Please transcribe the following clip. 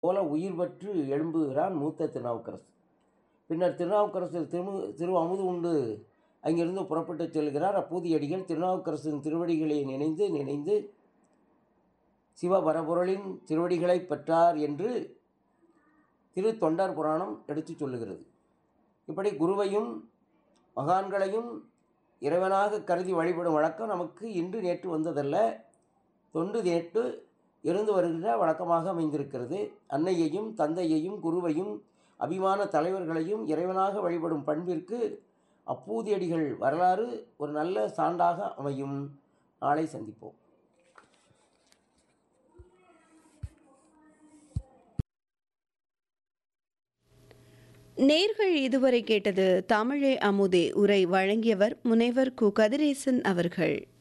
போல உயிர் பற்று எழும்புகிறான் மூத்த திருநாவுக்கரசு பின்னர் திருநாவுக்கரசர் திரு திரு அமுது உண்டு அங்கிருந்து புறப்பட்டு செல்கிறார் அப்பூதியடிகள் திருநாவுக்கரசின் திருவடிகளை நினைந்து நினைந்து சிவபரபொருளின் திருவடிகளை பெற்றார் என்று திரு தொண்டர் புராணம் எடுத்துச் சொல்லுகிறது இப்படி குருவையும் மகான்களையும் இறைவனாக கருதி வழிபடும் வழக்கம் நமக்கு இன்று நேற்று வந்ததல்ல தொண்டு நேற்று இருந்து வருகிற வழக்கமாக அமைந்திருக்கிறது அன்னையையும் தந்தையையும் குருவையும் அபிமான தலைவர்களையும் இறைவனாக வழிபடும் பண்பிற்கு அப்பூதியடிகள் வரலாறு ஒரு நல்ல சான்றாக அமையும் நாளை சந்திப்போம் நேர்கள் இதுவரை கேட்டது தமிழே அமுதே உரை வழங்கியவர் முனைவர் கு கதிரேசன் அவர்கள்